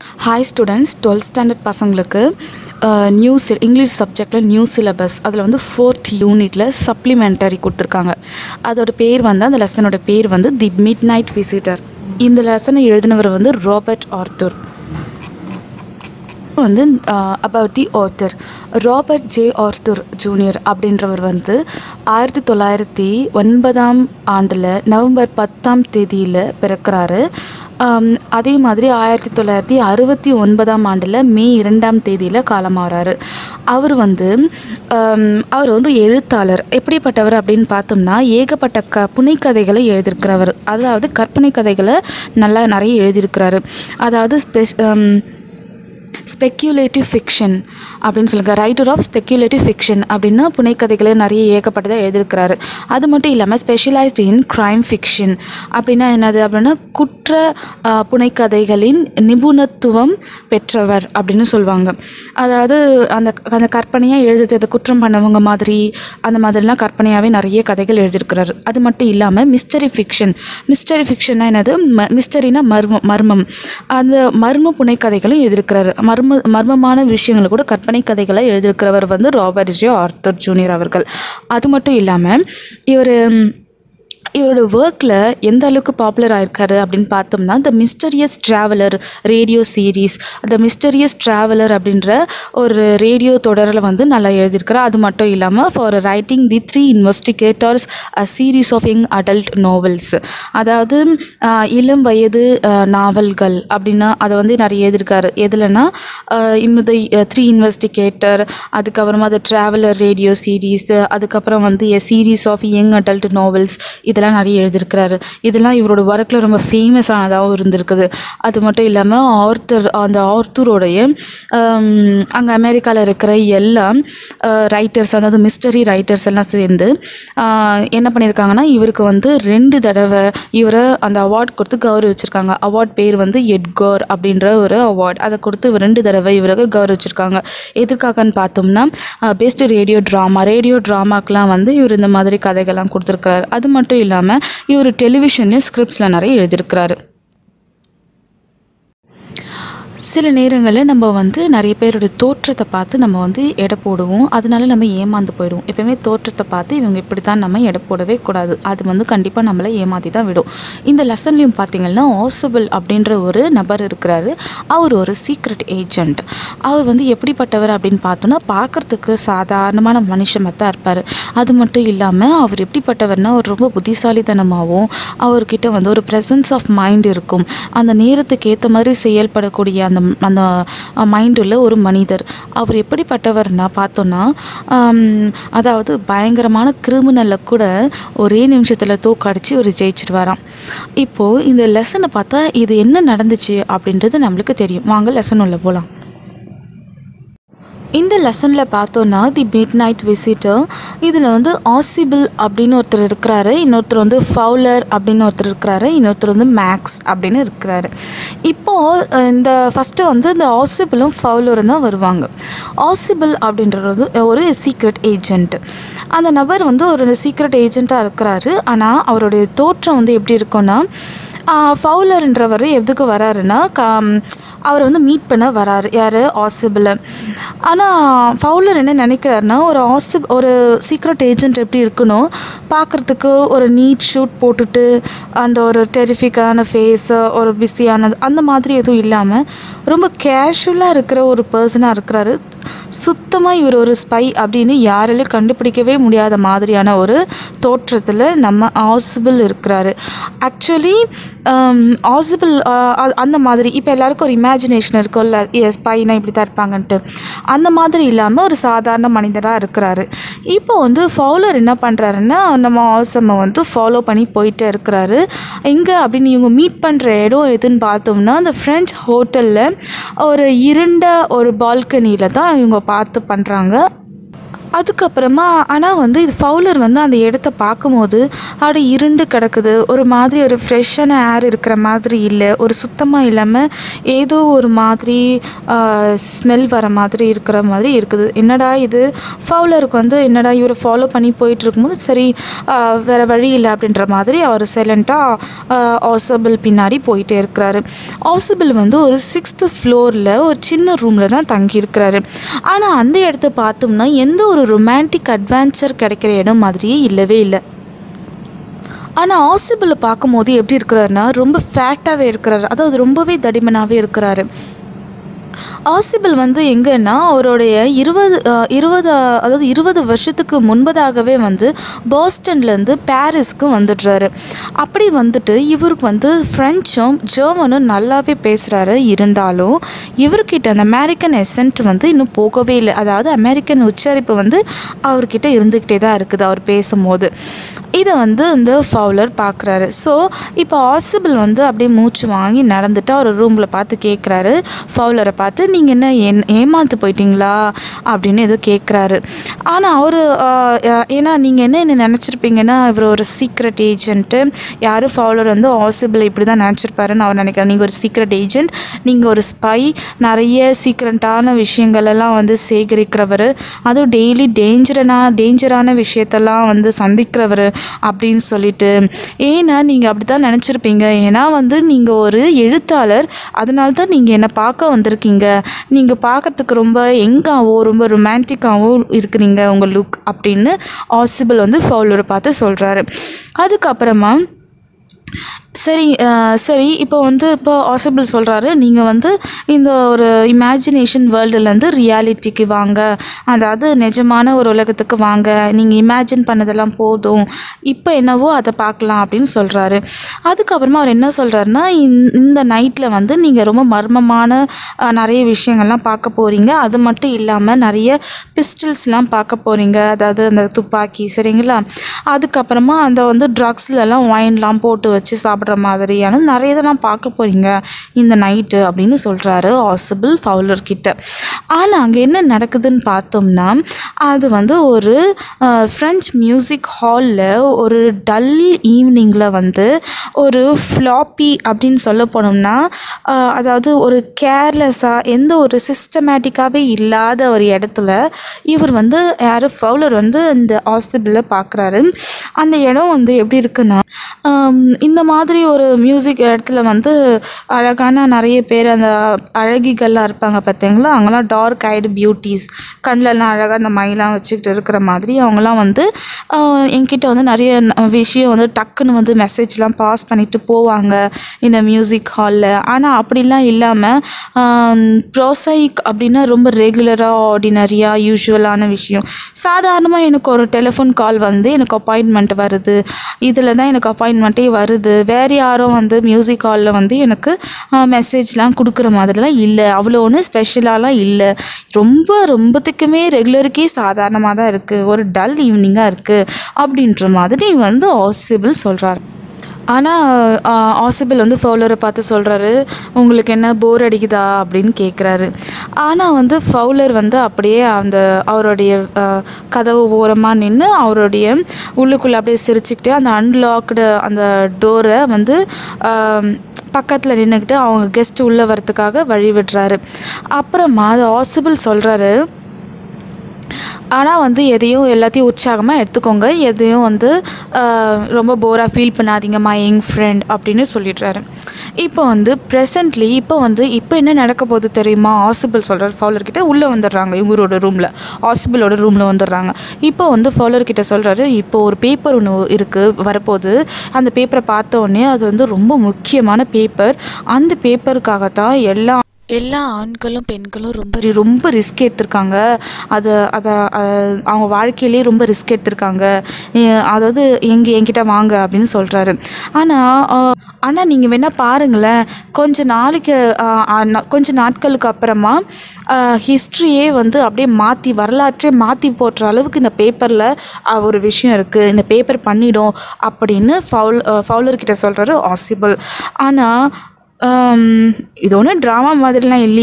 hi students twelfth standard பசங்களுக்கு new சி English சப்ஜெக்டில் நியூ சிலபஸ் அதில் வந்து ஃபோர்த் யூனிட்டில் சப்ளிமெண்டரி கொடுத்துருக்காங்க அதோட பேர் வந்து அந்த லெசனோட பேர் வந்து தி மிட் நைட் விசிட்டர் இந்த லெசனை எழுதினவர் வந்து ராபர்ட் ஆர்த்தர் வந்து about the author Robert J Arthur junior அப்படின்றவர் வந்து ஆயிரத்தி தொள்ளாயிரத்தி ஒன்பதாம் ஆண்டில் நவம்பர் பத்தாம் தேதியில் பிறக்கிறாரு ஆம், அதே மாதிரி ஆயிரத்தி தொள்ளாயிரத்தி அறுபத்தி ஒன்பதாம் ஆண்டில் மே இரண்டாம் தேதியில் காலமாகிறாரு அவர் வந்து ஆம், அவர் வந்து எழுத்தாளர் எப்படிப்பட்டவர் அப்படின்னு பார்த்தோம்னா ஏகப்பட்ட க புனைக்கதைகளை எழுதியிருக்கிறவர் அதாவது கற்பனை கதைகளை நல்லா நிறைய எழுதியிருக்கிறாரு அதாவது ஸ்பெஷ் ஸ்பெக்யூலேட்டிவ் ஃபிக்ஷன் அப்படின்னு சொல்லுங்க ரைட்டர் ஆஃப் ஸ்பெக்யூலேட்டிவ் ஃபிக்ஷன் அப்படின்னா புனைக்கதைகளை நிறைய ஏகப்பட்டதாக எழுதியிருக்கிறாரு அது மட்டும் இல்லாமல் ஸ்பெஷலைஸ்ட் இன் க்ரைம் ஃபிக்ஷன் அப்படின்னா என்னது அப்படின்னா குற்ற ஆஹ், புனைக்கதைகளின் நிபுணத்துவம் பெற்றவர் அப்படின்னு சொல்லுவாங்க அதாவது அந்த அந்த கற்பனையாக எழுதுறது அந்த குற்றம் பண்ணவங்க மாதிரி அந்த மாதிரிலாம் கற்பனையாகவே நிறைய கதைகள் எழுதியிருக்கிறாரு அது மட்டும் இல்லாமல் மிஸ்டரி ஃபிக்ஷன் மிஸ்டரி ஃபிக்ஷன்னா என்னது ம மிஸ்டரினா மர்மம் மர்மம் அந்த மர்ம புனைக்கதைகளும் எழுதியிருக்கிறாரு மர்ம மர்மமான விஷயங்களை கூட கற்பனை கதைகளை எழுதியிருக்கிறவர் வந்து ராபர்ட் ஜே ஆர்த்தர் ஜூனியர் அவர்கள் அது மட்டும் இல்லாமல் இவர் இவரோட ஒர்க்கில் எந்த அளவுக்கு பாப்புலர் ஆயிருக்காரு அப்படின்னு பார்த்தோம்னா the mysterious traveller radio series the mysterious traveller அப்படின்ற ஒரு ரேடியோ தொடரில் வந்து நல்லா எழுதியிருக்கிறார் அது மட்டும் இல்லாமல் for writing the three investigators a series of young adult novels அதாவது ஆஹ், இளம் வயது ஆஹ், நாவல்கள் அப்படின்னா அதை வந்து நிறைய எழுதியிருக்காரு எதுலன்னா இன்னும் த்ரீ இன்வெஸ்டிகேட்டர் அதுக்கப்புறமா த ட்ராவலர் ரேடியோ சீரீஸ் அதுக்கப்புறம் வந்து a series of young adult novels இதெல்லாம் நிறைய எழுதியிருக்கிறாரு இதெல்லாம் இவரோட ஒர்க்கில் ரொம்ப ஃபேமஸானதாகவும் இருந்திருக்குது அது மட்டும் இல்லாமல் ஆர்த்தர் அந்த ஆர்த்தரோடைய அங்கே அமெரிக்காவில் இருக்கிற எல்லா ரைட்டர்ஸ் அதாவது மிஸ்டரி ரைட்டர்ஸ் எல்லாம் சேர்ந்து ஆஹ், என்ன பண்ணியிருக்காங்கன்னா இவருக்கு வந்து ரெண்டு தடவை இவரை அந்த அவார்ட் கொடுத்து கௌரவிச்சிருக்காங்க அவார்ட் பேர் வந்து எட்கார் அப்படின்ற ஒரு அவார்ட் அதை கொடுத்து இவர் ரெண்டு தடவை இவருக்கு கௌரவிச்சிருக்காங்க எதுக்காகன்னு பார்த்தோம்னா பெஸ்ட் ரேடியோ ட்ராமா ரேடியோ ட்ராமாக்கெலாம் வந்து இவர் இந்த மாதிரி கதைகள்லாம் கொடுத்துருக்காரு அது மட்டும் இல்லாமல் இவர் டெலிவிஷன்லேயும் ஸ்கிரிப்ட்ஸில் நிறைய எழுதியிருக்கிறாரு சில நேரங்களில் நம்ம வந்து நிறைய பேரோட தோற்றத்தை பார்த்து நம்ம வந்து எடை போடுவோம் அதனால நம்ம ஏமாந்து போயிடுவோம் எப்பவுமே தோற்றத்தை பார்த்து இவங்க இப்படி தான் நம்ம எடை போடவே கூடாது அது வந்து கண்டிப்பாக நம்மளை ஏமாற்றி தான் விடும் இந்த லெசன்லையும் பார்த்தீங்கன்னா ஆசபிள் அப்படின்ற ஒரு நபர் இருக்கிறாரு அவர் ஒரு சீக்ரெட் ஏஜென்ட் அவர் வந்து எப்படிப்பட்டவர் அப்படின்னு பார்த்தோன்னா பார்க்குறதுக்கு சாதாரணமான மனுஷன் தான் இருப்பார் அது மட்டும் இல்லாமல் அவர் எப்படிப்பட்டவர்னா அவர் ரொம்ப புத்திசாலித்தனமாகவும் அவர்கிட்ட வந்து ஒரு ப்ரெசன்ஸ் ஆஃப் மைண்ட் இருக்கும் அந்த நேரத்துக்கு ஏற்ற மாதிரி செயல்படக்கூடிய அந்த அந்த மைண்ட் உள்ள ஒரு மனிதர் அவர் எப்படிப்பட்டவர்னா பார்த்தோன்னா ஆம், அதாவது பயங்கரமான கிரிமினலை கூட ஒரே நிமிஷத்தில் தூக்கடிச்சு ஒரு ஜெயிச்சிருவாராம் இப்போது இந்த லெசனை பார்த்தா இது என்ன நடந்துச்சு அப்படின்றது நம்மளுக்கு தெரியும் வாங்க லெசன் உள்ள போகலாம் இந்த லெசனில் பார்த்தோன்னா தி மிட் நைட் விசிட்டர் இதில் வந்து ஆசிபிள் அப்படின்னு ஒருத்தர் இருக்கிறாரு இன்னொருத்தர் வந்து ஃபவுலர் அப்படின்னு ஒருத்தர் இருக்கிறாரு இன்னொருத்தர் வந்து மேக்ஸ் அப்படின்னு இருக்கிறாரு இப்போது அஹ், இந்த ஃபஸ்ட்டு வந்து இந்த ஆசிபிளும் ஃபவுலரும் தான் வருவாங்க ஆசிபிள் அப்படின்றது ஒரு சீக்ரெட் ஏஜென்ட் அந்த நபர் வந்து ஒரு சீக்ரெட் ஏஜெண்ட்டாக இருக்கிறாரு ஆனால் அவருடைய தோற்றம் வந்து எப்படி இருக்கும்னா ஃபவுலர்ன்றவர் எதுக்கு வராருன்னா கா அவரை வந்து மீட் பண்ண வராரு யார் ஆசிபிள் ஆனால் ஃபவுலர் என்ன நினைக்கிறாருன்னா ஒரு ஆசிப் ஒரு சீக்ரெட் ஏஜென்ட் எப்படி இருக்கணும் பார்க்குறதுக்கு ஒரு நீட் ஷூட் போட்டுட்டு அந்த ஒரு டெரிஃபிக்கான ஃபேஸு ஒரு பிஸியானது அந்த மாதிரி எதுவும் இல்லாமல் ரொம்ப கேஷுவலாக இருக்கிற ஒரு பர்சனாக இருக்கிறாரு சுத்தமாக இவர் ஒரு ஸ்பை அப்படின்னு யாராலையும் கண்டுபிடிக்கவே முடியாத மாதிரியான ஒரு தோற்றத்தில் நம்ம ஆசிபிள் இருக்கிறாரு ஆக்சுவலி ஆசிபிள் அந்த மாதிரி இப்போ எல்லாருக்கும் ஒரு இமேஜினேஷன் இருக்கும்ல ஸ்பைனா இப்படி தான் இருப்பாங்கன்ட்டு அந்த மாதிரி இல்லாமல் ஒரு சாதாரண மனிதராக இருக்கிறாரு இப்போ வந்து ஃபாலோவர் என்ன பண்ணுறாருன்னா நம்ம ஆசமை வந்து ஃபாலோ பண்ணி போயிட்டே இருக்கிறாரு எங்கே அப்படின்னு இவங்க மீட் பண்ணுற இடம் எதுன்னு பார்த்தோம்னா அந்த ஃப்ரெஞ்ச் ஹோட்டலில் ஒரு இருண்ட ஒரு பால்கனியில் தான் இவங்க பார்த்து பண்ணுறாங்க அதுக்கப்புறமா ஆனால் வந்து இது ஃபவுலர் வந்து அந்த இடத்த பார்க்கும்போது அப்படி இருண்டு கிடக்குது ஒரு மாதிரி ஒரு ஃப்ரெஷ்ஷான ஏர் இருக்கிற மாதிரி இல்லை ஒரு சுத்தமாக இல்லாமல் ஏதோ ஒரு மாதிரி ஸ்மெல் வர மாதிரி இருக்கிற மாதிரி இருக்குது என்னடா இது ஃபவுலருக்கு வந்து என்னடா இவரை ஃபாலோ பண்ணி போயிட்டு இருக்கும்போது சரி ஆஹ் வேறு வழி இல்லை அப்படின்ற மாதிரி அவர் சைலண்ட்டாக ஆசபிள் பின்னாடி போயிட்டே இருக்கிறாரு ஆசபிள் வந்து ஒரு சிக்ஸ்த்து ஃப்ளோரில் ஒரு சின்ன ரூமில் தான் தங்கியிருக்கிறாரு ஆனால் அந்த இடத்த பார்த்தோம்னா எந்த ஒரு ரொமான்டிக் அட்வென்ச்சர் கிடைக்கிற இடம் மாதிரியே இல்லவே இல்லை ஆனால் ஆசிபிளை பார்க்கும்போது எப்படி இருக்கிறாருன்னா ரொம்ப ஃபேட்டாகவே இருக்கிறாரு அதாவது ரொம்பவே தடிமனாகவே இருக்கிறாரு ஆசிபிள் வந்து எங்கன்னா அவருடைய இருபது அஹ், இருபது அஹ், அதாவது இருபது வருஷத்துக்கு முன்பதாகவே வந்து பாஸ்டன்லேருந்து பாரிஸ்க்கு வந்துடுறாரு அப்படி வந்துட்டு இவருக்கு வந்து ஃப்ரெஞ்சும் ஜெர்மனும் நல்லாவே பேசுகிறாரு இருந்தாலும் இவர்கிட்ட அந்த அமெரிக்கன் எசன்ட் வந்து இன்னும் போகவே இல்லை அதாவது அமெரிக்கன் உச்சரிப்பு வந்து அவர்கிட்ட இருந்துக்கிட்டே தான் இருக்குது அவர் பேசும்போது இதை வந்து இந்த ஃபவுலர் பார்க்குறாரு ஸோ இப்போ ஆசிபிள் வந்து அப்படியே மூச்சு வாங்கி நடந்துட்டு அவர் ரூமில் பார்த்து கேட்குறாரு ஃபவுலரை பார்த்து நீங்கள் என்ன ஏன் ஏமாந்து போயிட்டீங்களா அப்படின்னு ஏதோ கேட்குறாரு ஆனால் அவர் ஏன்னா நீங்கள் என்ன என்ன நினச்சிருப்பீங்கன்னா இவர் ஒரு சீக்ரெட் ஏஜென்ட்டு யார் ஃபவுலர் வந்து ஆசிபிள் இப்படி தான் நினச்சிருப்பாருன்னு அவர் நினைக்கிறார் நீங்கள் ஒரு சீக்ரெட் ஏஜென்ட் நீங்கள் ஒரு ஸ்பை நிறைய சீக்ரெட்டான விஷயங்கள் எல்லாம் வந்து சேகரிக்கிறவர் அதுவும் டெய்லி டேஞ்சரனா டேஞ்சரான விஷயத்தெல்லாம் வந்து சந்திக்கிறவர் அப்படின்னு சொல்லிட்டு ஏன்னா நீங்கள் அப்படி தான் நினச்சிருப்பீங்க ஏன்னா வந்து நீங்கள் ஒரு எழுத்தாளர் அதனால தான் நீங்கள் என்னை பார்க்க வந்திருக்கீங்க நீங்கள் பார்க்கறதுக்கு ரொம்ப எங்காவோ ரொம்ப ரொமான்டிக்காகவும் இருக்கிறீங்க உங்கள் லுக் அப்படின்னு ஆசிபிள் வந்து ஃபவுலரை பார்த்து சொல்கிறாரு அதுக்கப்புறமா சரி அஹ், சரி இப்போ வந்து இப்போ ஆசிபிள் சொல்கிறாரு நீங்கள் வந்து இந்த ஒரு இமேஜினேஷன் வேர்ல்டுலேருந்து ரியாலிட்டிக்கு வாங்க அதாவது நிஜமான ஒரு உலகத்துக்கு வாங்க நீங்கள் இமேஜின் பண்ணதெல்லாம் போதும் இப்போ என்னவோ அதை பார்க்கலாம் அப்படின்னு சொல்கிறாரு அதுக்கப்புறமா அவர் என்ன சொல்கிறாருன்னா இந்த நைட்டில் வந்து நீங்கள் ரொம்ப மர்மமான அஹ், நிறைய விஷயங்கள்லாம் பார்க்க போகிறீங்க அது மட்டும் இல்லாமல் நிறைய பிஸ்டல்ஸ்லாம் பார்க்க போகிறீங்க அதாவது அந்த துப்பாக்கி சரிங்களா அதுக்கப்புறமா அந்த வந்து ட்ரக்ஸ்லலாம் ஒயின்லாம் போட்டு வச்சு சாப்பிட்ற மாதிரியான நிறைய இதெல்லாம் பார்க்க போகிறீங்க இந்த நைட்டு அப்படின்னு சொல்கிறாரு ஆசிபிள் ஃபவுலர் கிட்ட ஆனால் அங்கே என்ன நடக்குதுன்னு பார்த்தோம்னா அது வந்து ஒரு ஃப்ரெஞ்ச் மியூசிக் ஹாலில் ஒரு டல் ஈவினிங்கில் வந்து ஒரு ஃப்ளாப்பி அப்படின்னு சொல்ல போனோம்னா அஹ், அதாவது ஒரு கேர்லெஸ்ஸாக எந்த ஒரு சிஸ்டமேட்டிக்காகவே இல்லாத ஒரு இடத்துல இவர் வந்து யார் ஃபவுலர் வந்து இந்த ஹாஸ்பிட்டலில் பார்க்குறாரு அந்த இடம் வந்து எப்படி இருக்குன்னா ஆம், இந்த மாதிரி ஒரு மியூசிக் இடத்துல வந்து அழகான நிறைய பேர் அந்த அழகிகள்லாம் இருப்பாங்க பார்த்தீங்களா அவங்களாம் டார்க் ஐடு பியூட்டிஸ் கண்ணிலலாம் அழகாக அந்த மைலாம் வச்சுக்கிட்டு இருக்கிற மாதிரி அவங்களாம் வந்து ஆஹ், என்கிட்ட வந்து நிறைய ந- விஷயம் வந்து டக்குன்னு வந்து மெசேஜ்லாம் பாஸ் பண்ணிட்டு போவாங்க இந்த மியூசிக் ஹாலில் ஆனால் அப்படிலாம் இல்லாமல் ப்ரோசைக் அப்படின்னா ரொம்ப ரெகுலராக ஆர்டினரியாக யூஷுவலான விஷயம் சாதாரணமாக எனக்கு ஒரு டெலிஃபோன் கால் வந்து எனக்கு அப்பாயின்மெண்ட் வருது இதில் தான் எனக்கு அப்பாயின்மெண்ட்டே வருது வேறு யாரும் வந்து மியூசிக் ஹாலில் வந்து எனக்கு மெசேஜ்லாம் கொடுக்குற மாதிரிலாம் இல்லை அவ்வளோ ஒன்றும் ஸ்பெஷலாலாம் இல்லை ரொம்ப ரொம்பத்துக்குமே ரெகுலருக்கே சாதாரணமாக தான் இருக்குது ஒரு டல் ஈவினிங்காக இருக்குது அப்படின்ற மாதிரி வந்து ஆசிபிள் சொல்கிறார் ஆனால் ஆசிபிள் வந்து ஃபவுலரை பார்த்து சொல்கிறாரு உங்களுக்கு என்ன போர் அடிக்குதா அப்படின்னு கேட்குறாரு ஆனால் வந்து ஃபவுலர் வந்து அப்படியே அந்த அவருடைய ஆஹ், கதவு ஓரமாக நின்று அவருடைய உள்ளுக்குள்ளே அப்படியே சிரிச்சுக்கிட்டே அந்த அன்லாக்டு அந்த டோரை வந்து பக்கத்தில் நின்றுக்கிட்டு அவங்க கெஸ்ட் உள்ளே வரத்துக்காக வழி விடுறாரு அப்புறமா அது ஆசிபிள் சொல்கிறாரு ஆனால் வந்து எதையும் எல்லாத்தையும் உற்சாகமாக எடுத்துக்கோங்க எதையும் வந்து ஆஹ், ரொம்ப போராக ஃபீல் பண்ணாதீங்க மை யங் ஃப்ரெண்ட் அப்படின்னு சொல்லிடுறாரு இப்போ வந்து ப்ரெசன்ட்லி இப்போ வந்து இப்போ என்ன நடக்க போகுது தெரியுமா ஆசிபிள் சொல்கிறார் ஃபவுலர் கிட்ட உள்ளே வந்துடுறாங்க இவரோட ரூமில் ஆசிபிளோட ரூமில் வந்துடுறாங்க இப்போ வந்து ஃபவுலர் கிட்ட சொல்கிறாரு இப்போ ஒரு பேப்பர் ஒன்று இருக்குது வரப்போகுது அந்த பேப்பரை பார்த்த உடனே அது வந்து ரொம்ப முக்கியமான பேப்பர் அந்த பேப்பருக்காக தான் எல்லா எல்லா ஆண்களும் பெண்களும் ரொம்ப ரொம்ப ரிஸ்க் எடுத்திருக்காங்க அதை அதை அஹ், அவங்க வாழ்க்கையிலேயே ரொம்ப ரிஸ்க் எடுத்திருக்காங்க அஹ், அதாவது எங்க என்கிட்ட வாங்க அப்படின்னு சொல்கிறாரு ஆனால் ஆனால் நீங்கள் வேணால் பாருங்களேன் கொஞ்ச நாளைக்கு அஹ், அஹ், நா- கொஞ்ச நாட்களுக்கு அப்புறமா ஹிஸ்ட்ரியே வந்து அப்படியே மாற்றி வரலாற்றே மாற்றி போட்டுற அளவுக்கு இந்த பேப்பரில் ஒரு விஷயம் இருக்குது இந்த பேப்பர் பண்ணிடும் அப்படின்னு ஃபவுல் ஃபவுலர் கிட்ட சொல்கிறாரு ஆசிபிள் ஆனால் ஆம், இது ஒன்றும் ட்ராமா மாதிரிலாம் இல்லையே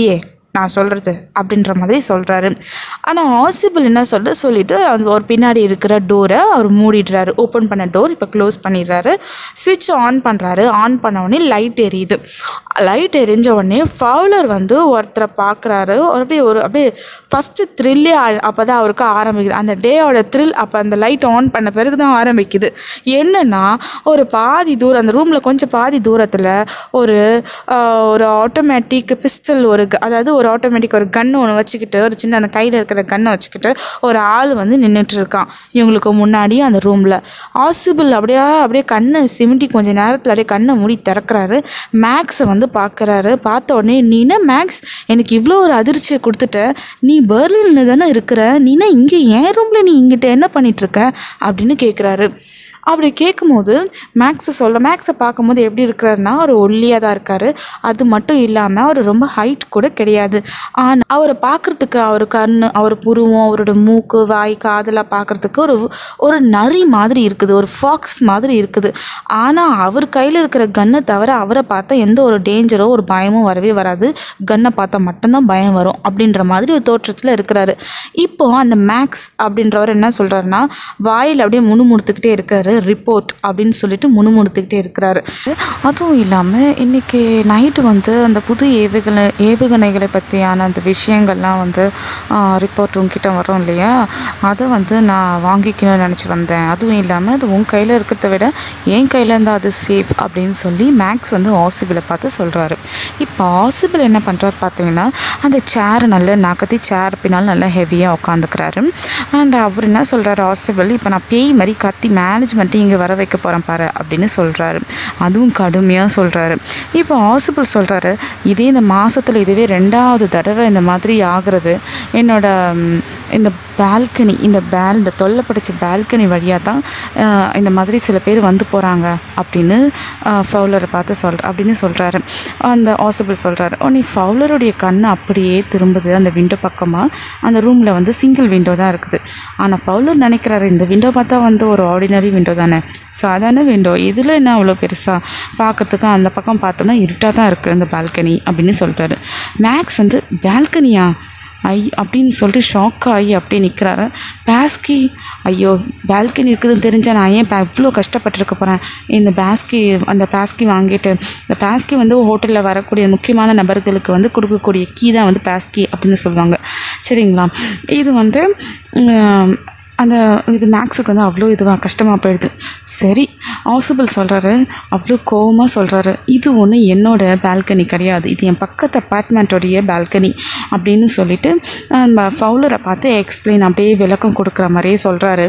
நான் சொல்கிறது அப்படின்ற மாதிரி சொல்கிறாரு ஆனால் ஆசிபிள் என்ன சொல்ல சொல்லிட்டு அந்த ஒரு பின்னாடி இருக்கிற டோரை அவர் மூடிடுறாரு ஓப்பன் பண்ண டோர் இப்போ க்ளோஸ் பண்ணிடுறாரு ஸ்விட்ச் ஆன் பண்ணுறாரு ஆன் பண்ண உடனே லைட் எரியுது லைட் எரிஞ்ச உடனே ஃபவுலர் வந்து ஒருத்தரை பார்க்குறாரு அப்படியே ஒரு அப்படியே ஃபஸ்ட்டு த்ரில்லே அப்போ தான் அவருக்கு ஆரம்பிக்குது அந்த டேயோட த்ரில் அப்போ அந்த லைட் ஆன் பண்ண பிறகு தான் ஆரம்பிக்குது என்னென்னா ஒரு பாதி தூரம் அந்த ரூமில் கொஞ்சம் பாதி தூரத்தில் ஒரு ஆஹ், ஒரு ஆட்டோமேட்டிக் பிஸ்டல் ஒரு gu- அதாவது ஒரு ஆட்டோமேட்டிக் ஒரு கன்று ஒன்று வச்சுக்கிட்டு ஒரு சின்ன அந்த கையில் இருக்கிற கன்னை வச்சுக்கிட்டு ஒரு ஆள் வந்து நின்றுட்டு இருக்கான் இவங்களுக்கு முன்னாடி அந்த ரூமில் ஆசிபிள் அப்படியே அப்படியே கண்ணை சிமிட்டி கொஞ்ச நேரத்தில் அப்படியே கண்ணை மூடி திறக்கிறாரு மேக்ஸை வந்து பார்க்குறாரு பார்த்த உடனே நீனா மேக்ஸ் எனக்கு இவ்வளோ ஒரு அதிர்ச்சியை கொடுத்துட்ட நீ பெர்லினில் தானே இருக்கிற நீனா இங்கே என் ரூமில் நீ இங்கிட்ட என்ன பண்ணிட்டு இருக்க அப்படின்னு கேட்குறாரு அப்படி கேட்கும்போது மேக்ஸை சொல்ல மேக்ஸை பார்க்கும்போது எப்படி இருக்கிறாருன்னா அவர் ஒல்லியாக தான் இருக்கார் அது மட்டும் இல்லாமல் அவர் ரொம்ப ஹைட் கூட கிடையாது ஆனால் அவரை பார்க்குறதுக்கு அவர் கண் அவர் புருவம் அவரோட மூக்கு வாய் காதெல்லாம் பார்க்குறதுக்கு ஒரு ஒரு நரி மாதிரி இருக்குது ஒரு ஃபாக்ஸ் மாதிரி இருக்குது ஆனால் அவர் கையில் இருக்கிற கன்னை தவிர அவரை பார்த்தா எந்த ஒரு டேஞ்சரோ ஒரு பயமும் வரவே வராது கன்னை பார்த்தா மட்டும்தான் பயம் வரும் அப்படின்ற மாதிரி ஒரு தோற்றத்தில் இருக்கிறாரு இப்போ அந்த மேக்ஸ் அப்படின்றவர் என்ன சொல்கிறாருன்னா வாயில் அப்படியே முணுமுணுத்துக்கிட்டே இருக்காரு ரிப்போர்ட் அப்படின்னு சொல்லிட்டு முணுமுணுத்துக்கிட்டே இருக்கிறாரு அதுவும் இல்லாமல் இன்றைக்கி நைட்டு வந்து அந்த புது ஏவுகணை ஏவுகணைகளை பற்றியான அந்த விஷயங்கள்லாம் வந்து ரிப்போர்ட் உங்ககிட்ட வரும் இல்லையா அதை வந்து நான் வாங்கிக்கணும்னு நினச்சி வந்தேன் அதுவும் இல்லாமல் அது உன் கையில் இருக்கிறத விட என் கையில் இருந்தால் அது சேஃப் அப்படின்னு சொல்லி மேக்ஸ் வந்து ஆசிபிளை பார்த்து சொல்கிறாரு இப்போ ஆசிபிள் என்ன பண்ணுறாரு பார்த்தீங்கன்னா அந்த சேர் நல்லா நகர்த்தி சேர் பின்னால் நல்லா ஹெவியாக உட்காந்துக்கிறாரு அண்ட் அவர் என்ன சொல்கிறாரு ஆசிபிள் இப்போ நான் பேய் மாதிரி கத்தி மேனேஜ்மெண்ட்டு இங்கே வர வைக்க போகிறேன் பாரு அப்படின்னு சொல்கிறாரு அதுவும் கடுமையாக சொல்கிறாரு இப்போ ஆசிபிள் சொல்கிறாரு இதே இந்த மாதத்தில் இதுவே ரெண்டாவது தடவை இந்த மாதிரி ஆகிறது என்னோட ம், இந்த பால்கனி இந்த பேல் இந்த தொல்லை பிடிச்ச பால்கனி வழியாக தான் அஹ், இந்த மாதிரி சில பேர் வந்து போகிறாங்க அப்படின்னு ஃபவுலரை பார்த்து சொல் அப்படின்னு சொல்கிறாரு அந்த ஆசிபிள் சொல்கிறாரு உடனே ஃபவுலருடைய கண் அப்படியே திரும்புது அந்த விண்டோ பக்கமாக அந்த ரூமில் வந்து சிங்கிள் விண்டோ தான் இருக்குது ஆனால் ஃபவுலர் நினைக்கிறாரு இந்த விண்டோ பார்த்தா வந்து ஒரு ஆர்டினரி விண்டோ தானே சாதாரண விண்டோ இதில் என்ன அவ்வளோ பெருசாக பார்க்கறதுக்கு அந்த பக்கம் பார்த்தோம்னா இருட்டாக தான் இருக்குது அந்த பால்கனி அப்படின்னு சொல்லிட்டாரு மேக்ஸ் வந்து பால்கனியா ஐ அப்படின்னு சொல்லிட்டு ஷாக் ஆகி அப்படியே நிற்கிறாரு பேஸ்கி ஐயோ பால்கனி இருக்குதுன்னு தெரிஞ்சால் நான் ஏன் பா- இவ்வளோ கஷ்டப்பட்டிருக்க போகிறேன் இந்த பேஸ்கி அந்த பேஸ்கி வாங்கிட்டு இந்த பேஸ்கி வந்து ஹோட்டலில் வரக்கூடிய முக்கியமான நபர்களுக்கு வந்து கொடுக்கக்கூடிய கீ தான் வந்து பேஸ்கி அப்படின்னு சொல்லுவாங்க சரிங்களா இது வந்து உம், அந்த இது மேக்ஸுக்கு வந்து அவ்வளோ இதுவாக கஷ்டமாக போயிடுது சரி ஆசிபிள் சொல்கிறாரு அவ்வளோ கோவமாக சொல்கிறாரு இது ஒன்று என்னோட பால்கனி கிடையாது இது என் பக்கத்து அப்பார்ட்மெண்ட்டோடைய பால்கனி அப்படின்னு சொல்லிட்டு அந்த ஃபவுலரை பார்த்து எக்ஸ்பிளைன் அப்படியே விளக்கம் கொடுக்குற மாதிரியே சொல்கிறாரு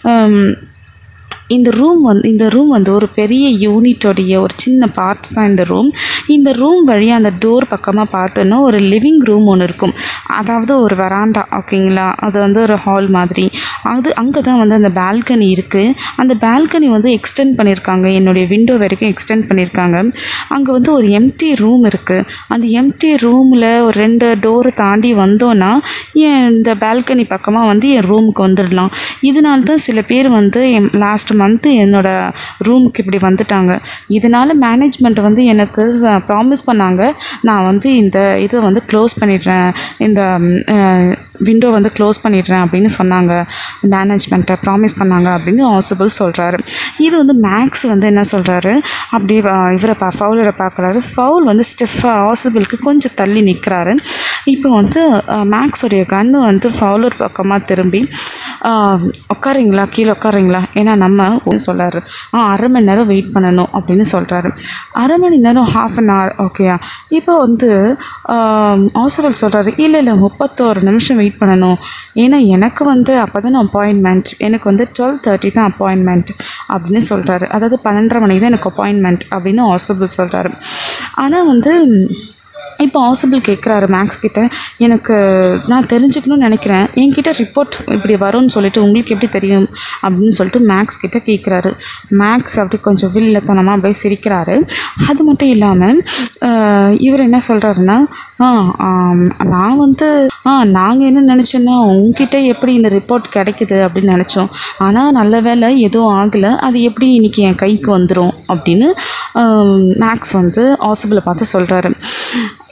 இந்த ரூம் வந்து இந்த ரூம் வந்து ஒரு பெரிய யூனிட்டோடைய ஒரு சின்ன பார்ட் தான் இந்த ரூம் இந்த ரூம் வழியாக அந்த டோர் பக்கமாக பார்த்தோன்னா ஒரு லிவிங் ரூம் ஒன்று இருக்கும் அதாவது ஒரு வராண்டா ஓகேங்களா அது வந்து ஒரு ஹால் மாதிரி அது அங்கே தான் வந்து அந்த பால்கனி இருக்குது அந்த பால்கனி வந்து எக்ஸ்டெண்ட் பண்ணியிருக்காங்க என்னுடைய விண்டோ வரைக்கும் எக்ஸ்டெண்ட் பண்ணியிருக்காங்க அங்கே வந்து ஒரு எம்டி ரூம் இருக்குது அந்த எம்டி ரூமில் ஒரு ரெண்டு டோரை தாண்டி வந்தோன்னா என் இந்த பால்கனி பக்கமாக வந்து என் ரூமுக்கு வந்துடலாம் இதனால தான் சில பேர் வந்து என் லாஸ்ட் மந்த்து என்னோட ரூமுக்கு இப்படி வந்துட்டாங்க இதனால் மேனேஜ்மெண்ட் வந்து எனக்கு ப்ராமிஸ் பண்ணாங்க நான் வந்து இந்த இதை வந்து க்ளோஸ் பண்ணிடுறேன் இந்த விண்டோ வந்து க்ளோஸ் பண்ணிடுறேன் அப்படின்னு சொன்னாங்க மேனேஜ்மெண்ட்டை ப்ராமிஸ் பண்ணாங்க அப்படின்னு ஆசிபிள் சொல்கிறாரு இது வந்து மேக்ஸ் வந்து என்ன சொல்கிறாரு அப்படியே அஹ், இவரை பா ஃபவுலரை பார்க்குறாரு ஃபவுல் வந்து ஸ்டிஃபாக ஆசிபிளுக்கு கொஞ்சம் தள்ளி நிற்கிறாரு இப்போ வந்து அஹ், மேக்ஸோடைய கன்று வந்து ஃபவுலர் பக்கமாக திரும்பி ஆஹ், உட்காருங்களா கீழே உட்காருங்களா ஏன்னா நம்ம சொல்கிறாரு ஆ அரை மணி நேரம் வெயிட் பண்ணணும் அப்படின்னு சொல்கிறாரு அரை மணி நேரம் ஹாஃப் அன் ஹவர் ஓகேயா இப்போ வந்து ஆசிபிள் சொல்கிறாரு இல்லை இல்லை முப்பத்தோரு நிமிஷம் வெயிட் பண்ணணும் ஏன்னா எனக்கு வந்து அப்போ தான் அப்பாயின்மெண்ட் எனக்கு வந்து டுவெல் தேர்ட்டி தான் அப்பாயின்மெண்ட் அப்படின்னு சொல்கிறாரு அதாவது பன்னெண்டரை மணிக்கு தான் எனக்கு அப்பாயின்மெண்ட் அப்படின்னு ஆசிபிள் சொல்கிறாரு ஆனால் வந்து இப்போ ஆசிபிள் கேட்குறாரு மேக்ஸ் கிட்ட எனக்கு நான் தெரிஞ்சுக்கணும்னு நினைக்கிறேன் என்கிட்ட ரிப்போர்ட் இப்படி வரும்னு சொல்லிட்டு உங்களுக்கு எப்படி தெரியும் அப்படின்னு சொல்லிட்டு மேக்ஸ் கிட்ட கேட்குறாரு மேக்ஸ் அப்படி கொஞ்சம் வில்லத்தனமாக அப்படியே சிரிக்கிறாரு அது மட்டும் இல்லாமல் இவர் என்ன சொல்கிறாருன்னா ஆ ஆம், நான் வந்து ஆ நாங்கள் என்ன நினச்சோன்னா உங்ககிட்ட எப்படி இந்த ரிப்போர்ட் கிடைக்குது அப்படின்னு நினச்சோம் ஆனால் நல்ல வேளை எதுவும் ஆகலை அது எப்படி இன்னைக்கு என் கைக்கு வந்துடும் அப்படின்னு மேக்ஸ் வந்து ஆசிபிளை பார்த்து சொல்கிறாரு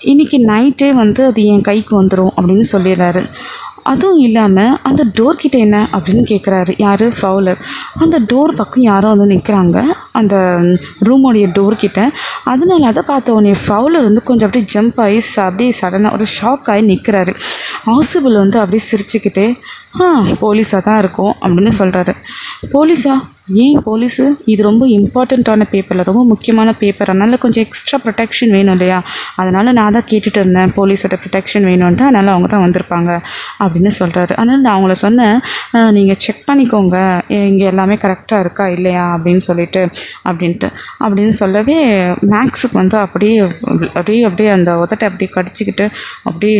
இன்றைக்கி நைட்டே வந்து அது என் கைக்கு வந்துடும் அப்படின்னு சொல்லிடுறாரு அதுவும் இல்லாமல் அந்த டோர் கிட்ட என்ன அப்படின்னு கேட்குறாரு யார் ஃபவுலர் அந்த டோர் பக்கம் யாரோ வந்து நிற்கிறாங்க அந்த ரூமோடைய டோர் கிட்ட அதனால அதை பார்த்த உடனே ஃபவுலர் வந்து கொஞ்சம் அப்படியே ஜம்ப் ஆகி ச- அப்படியே சடனாக ஒரு ஷாக் ஆகி நிற்கிறாரு ஆசிபிள் வந்து அப்படியே சிரிச்சுக்கிட்டே ஆ போலீஸாக தான் இருக்கும் அப்படின்னு சொல்கிறாரு போலீஸா ஏன் போலீஸு இது ரொம்ப இம்பார்ட்டண்ட்டான பேப்பரில் ரொம்ப முக்கியமான பேப்பர் அதனால் கொஞ்சம் எக்ஸ்ட்ரா ப்ரொடெக்ஷன் வேணும் இல்லையா அதனால் நான் தான் கேட்டுட்டு இருந்தேன் போலீஸோட ப்ரொடெக்ஷன் வேணும்ன்ட்டு அதனால் அவங்க தான் வந்திருப்பாங்க அப்படின்னு சொல்கிறாரு அதனால் நான் அவங்கள சொன்னேன் நீங்கள் செக் பண்ணிக்கோங்க இங்கே எல்லாமே கரெக்டாக இருக்கா இல்லையா அப்படின்னு சொல்லிட்டு அப்படின்ட்டு அப்படின்னு சொல்லவே மேக்ஸுக்கு வந்து அப்படியே அப்படியே அப்படியே அந்த உதட்டை அப்படியே கடிச்சிக்கிட்டு அப்படியே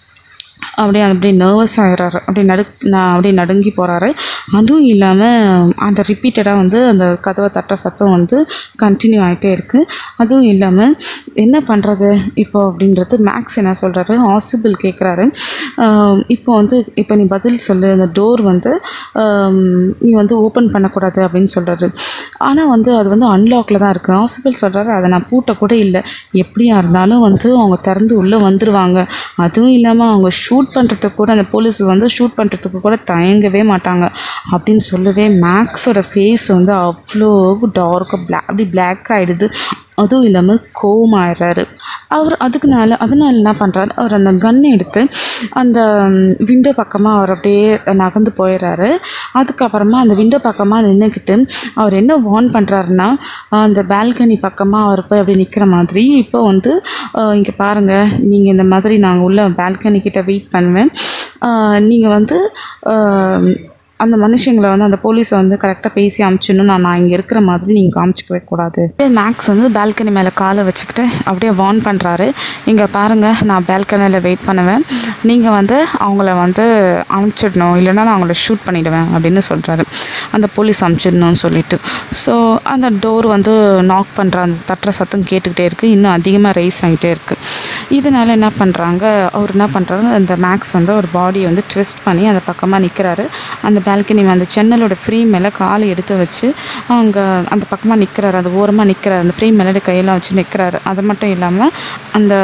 அப்படியே அப்படியே நர்வஸ் ஆகிறாரு அப்படியே நடு நான் அப்படியே நடுங்கி போகிறாரு அதுவும் இல்லாமல் அந்த ரிப்பீட்டடாக வந்து அந்த கதவை தட்டுற சத்தம் வந்து கண்டினியூ ஆகிட்டே இருக்குது அதுவும் இல்லாமல் என்ன பண்ணுறது இப்போ அப்படின்றது மேக்ஸ் என்ன சொல்கிறாரு ஹாசிபிள் கேட்குறாரு இப்போ வந்து இப்போ நீ பதில் சொல்லு அந்த டோர் வந்து ஆம், நீ வந்து ஓப்பன் பண்ணக்கூடாது அப்படின்னு சொல்கிறாரு ஆனால் வந்து அது வந்து அன்லாக்கில் தான் இருக்குது ஹாஸ்பிட்டல் சொல்கிறாரு அதை நான் பூட்ட கூட இல்லை எப்படியா இருந்தாலும் வந்து அவங்க திறந்து உள்ளே வந்துடுவாங்க அதுவும் இல்லாமல் அவங்க ஷூட் பண்ணுறதுக்கு கூட அந்த போலீஸ் வந்து ஷூட் பண்ணுறதுக்கு கூட தயங்கவே மாட்டாங்க அப்படின்னு சொல்லவே மேக்ஸோட ஃபேஸ் வந்து அவ்வளோ டார்க்காக பிளாக் அப்படி பிளாக் ஆகிடுது அதுவும் இல்லாமல் கோவமாயிடுறாரு அவர் அதுக்குனால அதனால என்ன பண்ணுறாரு அவர் அந்த கன் எடுத்து அந்த விண்டோ பக்கமாக அவர் அப்படியே நகர்ந்து போயிடுறாரு அதுக்கப்புறமா அந்த விண்டோ பக்கமாக நின்றுக்கிட்டு அவர் என்ன வார்ன் பண்ணுறாருன்னா அந்த பால்கனி பக்கமாக அவர் போய் அப்படி நிற்கிற மாதிரி இப்போ வந்து இங்கே பாருங்கள் நீங்கள் இந்த மாதிரி நாங்கள் உள்ள பால்கனி கிட்ட வெயிட் பண்ணுவேன் நீங்கள் வந்து ஆஹ், அந்த மனுஷங்களை வந்து அந்த போலீஸை வந்து கரெக்டாக பேசி அமுச்சிடணும் நான் நான் இங்கே இருக்கிற மாதிரி நீங்கள் காமிச்சிக்கவே கூடாது மேக்ஸ் வந்து பால்கனி மேலே காலை வச்சுக்கிட்டு அப்படியே வார்ன் பண்ணுறாரு இங்கே பாருங்கள் நான் பால்கனியில் வெயிட் பண்ணுவேன் நீங்கள் வந்து அவங்கள வந்து அமுச்சிடணும் இல்லைன்னா நான் அவங்கள ஷூட் பண்ணிவிடுவேன் அப்படின்னு சொல்கிறாரு அந்த போலீஸ் அமுச்சிடணும்னு சொல்லிட்டு ஸோ அந்த டோர் வந்து நாக் பண்ணுற அந்த தட்டுற சத்தம் கேட்டுக்கிட்டே இருக்குது இன்னும் அதிகமாக ரைஸ் ஆகிட்டே இருக்குது இதனால் என்ன பண்ணுறாங்க அவர் என்ன பண்ணுறாரு அந்த மேக்ஸ் வந்து ஒரு பாடியை வந்து ட்விஸ்ட் பண்ணி அந்த பக்கமாக நிற்கிறாரு அந்த பால்கனி அந்த சென்னலோட ஃப்ரீம் மேலே காலை எடுத்து வச்சு அங்கே அந்த பக்கமாக நிற்கிறாரு அந்த ஓரமாக நிற்கிறாரு அந்த ஃப்ரீம் மேலே கையெல்லாம் வச்சு நிற்கிறாரு அது மட்டும் இல்லாமல் அந்த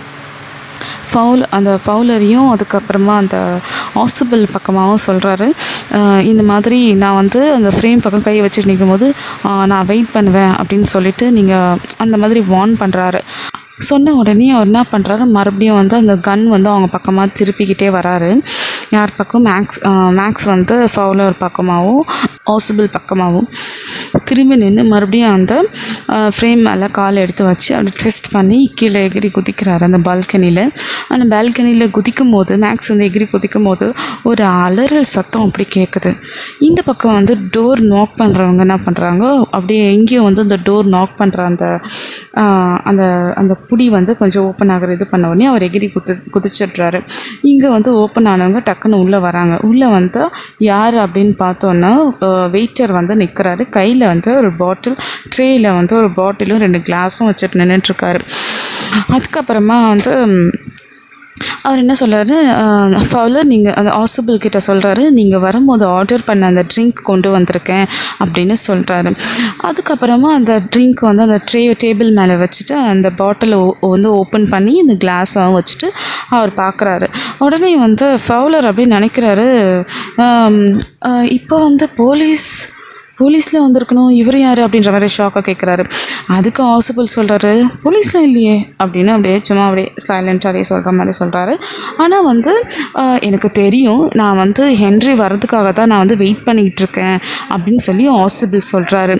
ஃபவுல் அந்த ஃபவுலரையும் அதுக்கப்புறமா அந்த ஹாஸ்பிட்டல் பக்கமாகவும் சொல்கிறாரு இந்த மாதிரி நான் வந்து அந்த ஃப்ரேம் பக்கம் கை வச்சுட்டு நிற்கும்போது ஆஹ், நான் வெயிட் பண்ணுவேன் அப்படின்னு சொல்லிட்டு நீங்கள் அந்த மாதிரி வார்ன் பண்ணுறாரு சொன்ன உடனே அவர் என்ன பண்ணுறாரு மறுபடியும் வந்து அந்த கன் வந்து அவங்க பக்கமாக திருப்பிக்கிட்டே வராரு யார் பக்கம் மேக்ஸ் மேக்ஸ் வந்து ஃபவுலர் பக்கமாகவும் ஹாஸ்பிட்டல் பக்கமாகவும் திரும்பி நின்று மறுபடியும் அந்த ஃப்ரேம் மேலே காலை எடுத்து வச்சு அப்படி ட்விஸ்ட் பண்ணி கீழே எகிரி குதிக்கிறாரு அந்த பால்கனியில் அந்த பால்கனியில் குதிக்கும் போது மேக்ஸ் வந்து எகிரி குதிக்கும் போது ஒரு அலறல் சத்தம் அப்படி கேட்குது இந்த பக்கம் வந்து டோர் நாக் பண்ணுறவங்க என்ன பண்ணுறாங்க அப்படியே எங்கேயும் வந்து அந்த டோர் நாக் பண்ணுற அந்த ஆஹ், அந்த அந்த புடி வந்து கொஞ்சம் ஓப்பன் ஆகிற இது பண்ண உடனே அவர் எகிரி குத்து குதிச்சிடுறாரு இங்கே வந்து ஓப்பன் ஆனவங்க டக்குன்னு உள்ளே வராங்க உள்ளே வந்து யார் அப்படின்னு பார்த்தோன்னா வெயிட்டர் வந்து நிற்கிறாரு கையில் வந்து ஒரு பாட்டில் ட்ரேயில் வந்து ஒரு பாட்டிலும் ரெண்டு கிளாஸும் வச்சுட்டு நின்றுட்டுருக்காரு அதுக்கப்புறமா வந்து ம், அவர் என்ன சொல்கிறாரு ஃபவுலர் நீங்கள் அந்த ஹாஸ்பிட்டல் கிட்ட சொல்கிறாரு நீங்கள் வரும்போது ஆர்டர் பண்ண அந்த ட்ரிங்க் கொண்டு வந்திருக்கேன் அப்படின்னு சொல்கிறாரு அதுக்கப்புறமா அந்த ட்ரிங்க் வந்து அந்த ட்ரே டேபிள் மேலே வச்சுட்டு அந்த பாட்டிலை வந்து ஓப்பன் பண்ணி இந்த கிளாஸ்லாம் வச்சுட்டு அவர் பார்க்குறாரு உடனே வந்து ஃபவுலர் அப்படின்னு நினைக்கிறாரு ஆம், ஆஹ் இப்போ வந்து போலீஸ் போலீஸில் வந்திருக்கணும் இவர் யார் அப்படின்ற மாதிரி ஷாக்காக கேட்குறாரு அதுக்கு ஹாஸ்பிட்டல் சொல்கிறாரு போலீஸ்லாம் இல்லையே அப்படின்னு அப்படியே சும்மா அப்படியே சைலண்ட்டாக அப்படியே சொல்கிற மாதிரி சொல்கிறாரு ஆனால் வந்து ஆஹ், எனக்கு தெரியும் நான் வந்து ஹென்ரி வர்றதுக்காக தான் நான் வந்து வெயிட் பண்ணிக்கிட்டு இருக்கேன் அப்படின்னு சொல்லி ஹாஸ்பிட்டல் சொல்கிறாரு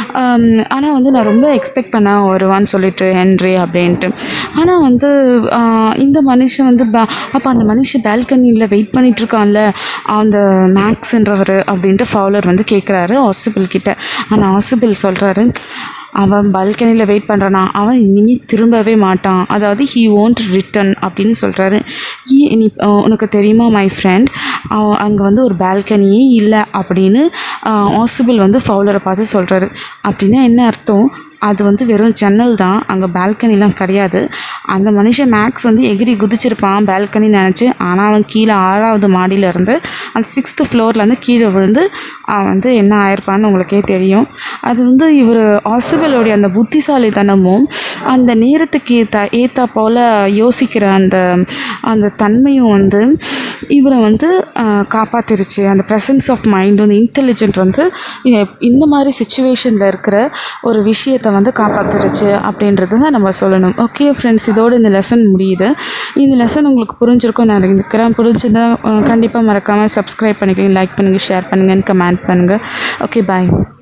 ஆனால் வந்து நான் ரொம்ப எக்ஸ்பெக்ட் பண்ணேன் வருவான்னு சொல்லிட்டு ஹென்ரி அப்படின்ட்டு ஆனால் வந்து ஆஹ், இந்த மனுஷன் வந்து ப அப்போ அந்த மனுஷன் பால்கனியில் வெயிட் பண்ணிட்டு இருக்கான்ல அந்த மேக்ஸ்ன்றவர் அப்படின்ட்டு ஃபவுலர் வந்து கேட்குறாரு ஹாஸ்பிட்டல் கிட்ட ஆனால் ஹாஸ்பிட்டல் சொல்கிறாரு அவன் பால்கனியில் வெயிட் பண்ணுறானா அவன் இனிமேல் திரும்பவே மாட்டான் அதாவது ஹீ ஓன்ட் ரிட்டன் அப்படின்னு சொல்கிறாரு நீ அஹ், உனக்கு தெரியுமா மை ஃப்ரெண்ட் அங்கே வந்து ஒரு பால்கனியே இல்லை அப்படின்னு ஹாஸ்பிட்டல் வந்து ஃபவுலரை பார்த்து சொல்கிறாரு அப்படின்னா என்ன அர்த்தம் அது வந்து வெறும் ஜன்னல் தான் அங்கே பால்கனிலாம் கிடையாது அந்த மனுஷன் மேக்ஸ் வந்து எகிரி குதிச்சிருப்பான் பால்கனி நினச்சி ஆனால் அவன் கீழே ஆறாவது மாடியில இருந்து அந்த சிக்ஸ்த்து ஃப்ளோர்லேருந்து கீழே விழுந்து அவன் வந்து என்ன ஆயிருப்பான்னு உங்களுக்கே தெரியும் அது வந்து இவர் ஆசிபலோடைய அந்த புத்திசாலித்தனமும் அந்த நேரத்துக்கு ஏற்ற ஏற்றா போல் யோசிக்கிற அந்த அந்த தன்மையும் வந்து இவரை வந்து ஆஹ், காப்பாத்திருச்சு அந்த ப்ரெசன்ஸ் ஆஃப் மைண்ட் வந்து இன்டெலிஜென்ட் வந்து இ- இந்த மாதிரி சுச்சுவேஷனில் இருக்கிற ஒரு விஷயத்தை வந்து காப்பாத்திருச்சு அப்படின்றது தான் நம்ம சொல்லணும் ஓகே ஃப்ரெண்ட்ஸ் இதோட இந்த லெசன் முடியுது இந்த லெசன் உங்களுக்கு புரிஞ்சிருக்கும் நான் நினைக்கிறேன் புரிஞ்சுதா கண்டிப்பாக மறக்காமல் சப்ஸ்கிரைப் பண்ணிக்கோங்க லைக் பண்ணுங்கள் ஷேர் பண்ணுங்கள் கமெண்ட் பண்ணுங்கள் ஓகே பாய்